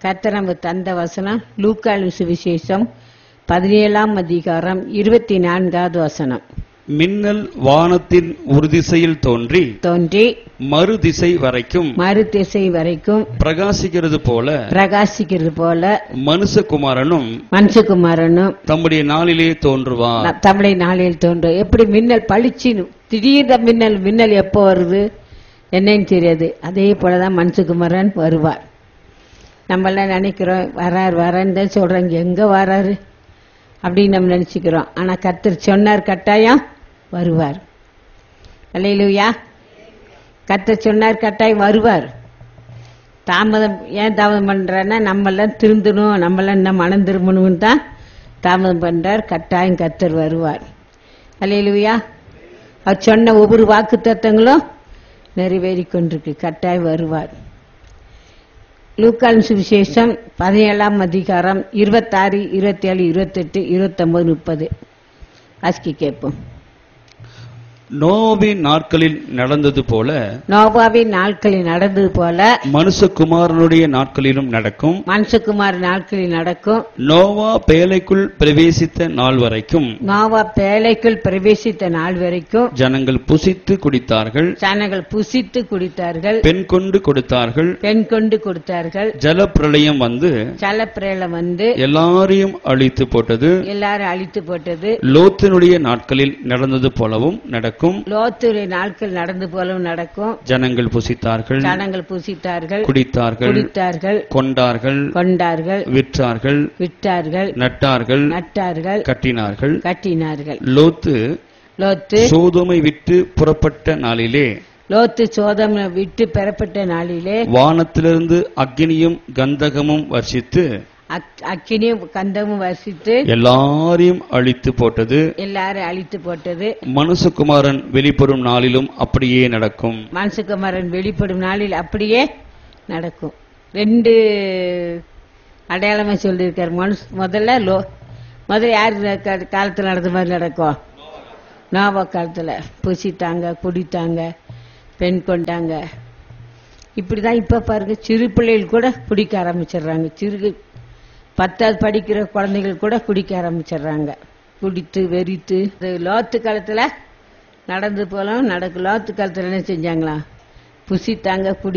கர்த்தர் நமக்கு தந்த வசனம் லூக்காலின் சுவிசேஷம் பதினேழாம் அதிகாரம் இருபத்தி நான்காவது வசனம் மின்னல் வானத்தின் ஒரு திசையில் தோன்றி தோன்றி மறு திசை வரைக்கும் மறு திசை வரைக்கும் பிரகாசிக்கிறது போல பிரகாசிக்கிறது போல மனுஷகுமாரனும் மனுஷகுமாரனும் தம்முடைய நாளிலே தோன்றுவார் ந- தமிழை நாளில் தோன்றும் எப்படி மின்னல் பளிச்சுன்னு திடீர்னு மின்னல் மின்னல் எப்போ வருது என்னன்னு தெரியாது அதே போலதான் மனுஷகுமாரன் வருவார் நம்ம எல்லாம் நினைக்கிறோம் வரார் வரான்னு தான் சொல்றாங்க எங்க வராரு அப்படின்னு நம்ம நினைச்சுக்கிறோம் ஆனா கர்த்தர் சொன்னார் கட்டாயம் வருவார் அல்லையிலுயா கர்த்தர் சொன்னார் கட்டாயம் வருவார் தாமதம் ஏன் தாமதம் பண்றாருன்னா நம்ம எல்லாம் திருந்தணும் நம்ம எல்லாம் இன்னும் மனம் திரும்பணும்னு தான் தாமதம் பண்றார் கட்டாயம் கர்த்தர் வருவார் அல்லையிலுயா அவர் சொன்ன ஒவ்வொரு வாக்கு தத்தங்களும் நிறைவேறி கொண்டிருக்கு கட்டாயம் வருவார் லூக்கான் சுவிசேஷம் பதினேழாம் அதிகாரம் இருபத்தாறு இருபத்தேழு இருபத்தெட்டு இருபத்தொன்பது முப்பது வாசிக்க கேட்போம் நோவின் நாட்களில் நடந்தது போல நோபாவின் நாட்களில் நடந்தது போல மனுஷகுமாரனுடைய நாட்களிலும் நடக்கும் மனுஷகுமார் நாட்களில் நடக்கும் நோவா பேலைக்குள் பிரவேசித்த நாள் வரைக்கும் நோவா பேழைக்குள் பிரவேசித்த நாள் வரைக்கும் ஜனங்கள் புசித்து குடித்தார்கள் ஜனங்கள் புசித்து குடித்தார்கள் பெண் கொண்டு கொடுத்தார்கள் பெண் கொண்டு கொடுத்தார்கள் ஜலப்பிரளயம் வந்து ஜலப்பிரேலம் வந்து எல்லாரையும் அழித்து போட்டது எல்லாரும் அழித்து போட்டது லோத்தினுடைய நாட்களில் நடந்தது போலவும் நடக்கும் லோத்துடைய நாட்கள் நடந்து போலவும் நடக்கும் ஜனங்கள் புசித்தார்கள் ஜனங்கள் புசித்தார்கள் குடித்தார்கள் குடித்தார்கள் கொண்டார்கள் கொண்டார்கள் விற்றார்கள் விட்டார்கள் நட்டார்கள் நட்டார்கள் கட்டினார்கள் கட்டினார்கள் லோத்து லோத்து சோதோமை விட்டு புறப்பட்ட நாளிலே லோத்து சோதம் விட்டு பெறப்பட்ட நாளிலே வானத்திலிருந்து அக்கினியும் கந்தகமும் வர்ஷித்து அக்- அக்கினியும் கந்தமும் வசித்து எல்லாரையும் அழித்து போட்டது எல்லாரும் அழித்து போட்டது மனுஷகுமாரன் வெளிப்படும் நாளிலும் அப்படியே நடக்கும் மனசுக்குமாரன் வெளிப்படும் நாளில் அப்படியே நடக்கும் ரெண்டு அடையாளமா சொல்லியிருக்காரு மனுஷ முதல்ல லோ முதல்ல யார் க- காலத்துல நடந்த மாதிரி நடக்கும் நோவா காலத்துல புசித்தாங்க குடித்தாங்க பெண் கொண்டாங்க இப்படிதான் இப்ப பாருங்க சிறு பிள்ளைகள் கூட குடிக்க ஆரம்பிச்சிடுறாங்க சிறு பத்தாவது படிக்கிற குழந்தைகள் கூட குடிக்க ஆரம்பிச்சிடுறாங்க குடித்து வெறித்து இது லோத்து காலத்துல நடந்து போலாம் நடக்கு லோத்து காலத்துல என்ன செஞ்சாங்களா புசித்தாங்க குடி